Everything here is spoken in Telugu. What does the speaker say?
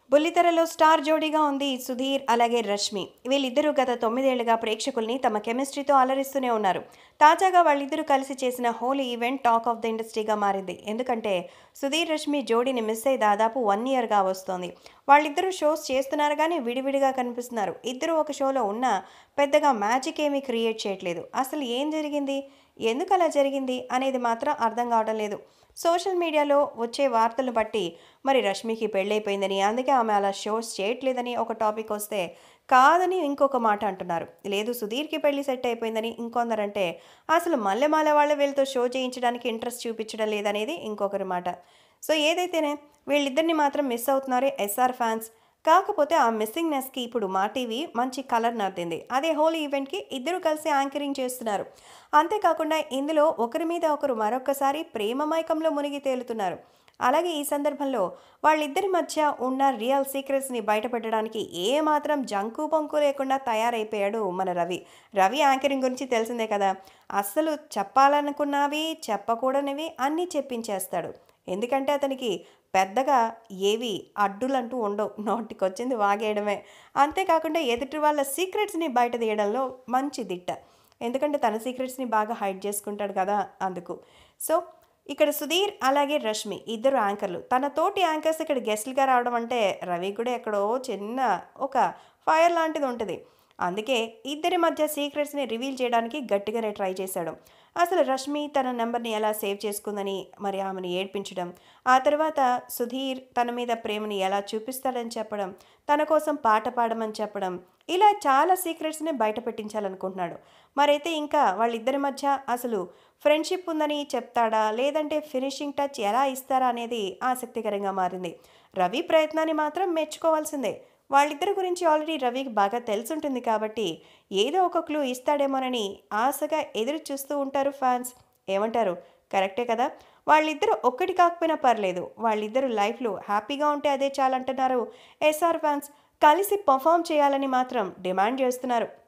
బుల్లితెరలో స్టార్ జోడీగా ఉంది సుధీర్ అలాగే రష్మి వీళ్ళిద్దరూ గత తొమ్మిదేళ్లుగా ప్రేక్షకుల్ని తమ కెమిస్ట్రీతో అలరిస్తూనే ఉన్నారు తాజాగా వాళ్ళిద్దరూ కలిసి చేసిన Holi event talk of the ఇండస్ట్రీగా మారింది ఎందుకంటే సుధీర్ రష్మి జోడీని మిస్ అయ్యి దాదాపు వన్ ఇయర్గా వస్తోంది వాళ్ళిద్దరూ షోస్ చేస్తున్నారు కానీ విడివిడిగా కనిపిస్తున్నారు ఇద్దరు ఒక షోలో ఉన్నా పెద్దగా మ్యాజిక్ ఏమీ క్రియేట్ చేయట్లేదు అసలు ఏం జరిగింది ఎందుకు అలా జరిగింది అనేది మాత్రం అర్థం కావడం లేదు సోషల్ మీడియాలో వచ్చే వార్తలను బట్టి మరి రష్మికి పెళ్ళైపోయిందని అందుకే ఆమె అలా షోస్ చేయట్లేదని ఒక టాపిక్ వస్తే కాదని ఇంకొక మాట అంటున్నారు లేదు సుధీర్కి పెళ్లి సెట్ అయిపోయిందని ఇంకొందరంటే అసలు మల్లెమాల వాళ్ళ వీళ్ళతో షో చేయించడానికి ఇంట్రెస్ట్ చూపించడం లేదనేది ఇంకొకరి మాట సో ఏదైతేనే వీళ్ళిద్దరిని మాత్రం మిస్ అవుతున్నారు ఎస్ఆర్ ఫ్యాన్స్ కాకపోతే ఆ మిస్సింగ్నెస్కి ఇప్పుడు మా టీవీ మంచి కలర్ నద్దింది అదే హోలీ ఈవెంట్కి ఇద్దరు కలిసి యాంకరింగ్ చేస్తున్నారు అంతేకాకుండా ఇందులో ఒకరి మీద ఒకరు మరొకసారి ప్రేమ మైకంలో మునిగి తేలుతున్నారు అలాగే ఈ సందర్భంలో వాళ్ళిద్దరి మధ్య ఉన్న రియల్ సీక్రెట్స్ని బయటపెట్టడానికి ఏ మాత్రం జంకు పొంకు లేకుండా తయారైపోయాడు మన రవి రవి యాంకరింగ్ గురించి తెలిసిందే కదా అస్సలు చెప్పాలనుకున్నవి చెప్పకూడనివి అన్నీ చెప్పించేస్తాడు ఎందుకంటే అతనికి పెద్దగా ఏవి అడ్డులంటూ ఉండవు నోటికొచ్చింది వాగేయడమే అంతేకాకుండా ఎదుటి వాళ్ళ సీక్రెట్స్ని బయట తీయడంలో మంచి దిట్ట ఎందుకంటే తన సీక్రెట్స్ని బాగా హైడ్ చేసుకుంటాడు కదా అందుకు సో ఇక్కడ సుధీర్ అలాగే రష్మి ఇద్దరు యాంకర్లు తన తోటి యాంకర్స్ ఇక్కడ గెస్ట్లుగా రావడం అంటే రవి కూడా ఎక్కడో చిన్న ఒక ఫైర్ లాంటిది ఉంటుంది అందుకే ఇద్దరి మధ్య సీక్రెట్స్ని రివీల్ చేయడానికి గట్టిగానే ట్రై చేశాడు అసలు రష్మి తన నెంబర్ని ఎలా సేవ్ చేసుకుందని మరి ఆమెను ఏడ్పించడం ఆ తర్వాత సుధీర్ తన మీద ప్రేమని ఎలా చూపిస్తాడని చెప్పడం తన కోసం పాట పాడమని చెప్పడం ఇలా చాలా సీక్రెట్స్ని బయట పెట్టించాలనుకుంటున్నాడు మరైతే ఇంకా వాళ్ళిద్దరి మధ్య అసలు ఫ్రెండ్షిప్ ఉందని చెప్తాడా లేదంటే ఫినిషింగ్ టచ్ ఎలా ఇస్తారా అనేది ఆసక్తికరంగా మారింది రవి ప్రయత్నాన్ని మాత్రం మెచ్చుకోవాల్సిందే వాళ్ళిద్దరి గురించి ఆల్రెడీ రవికి బాగా తెలుసుంటుంది కాబట్టి ఏదో ఒక క్లూ ఇస్తాడేమోనని ఆశగా ఎదురు చూస్తూ ఉంటారు ఫ్యాన్స్ ఏమంటారు కరెక్టే కదా వాళ్ళిద్దరూ ఒక్కటి కాకపోయినా పర్లేదు వాళ్ళిద్దరూ లైఫ్లో హ్యాపీగా ఉంటే అదే చాలంటున్నారు ఎస్ఆర్ ఫ్యాన్స్ కలిసి పర్ఫామ్ చేయాలని మాత్రం డిమాండ్ చేస్తున్నారు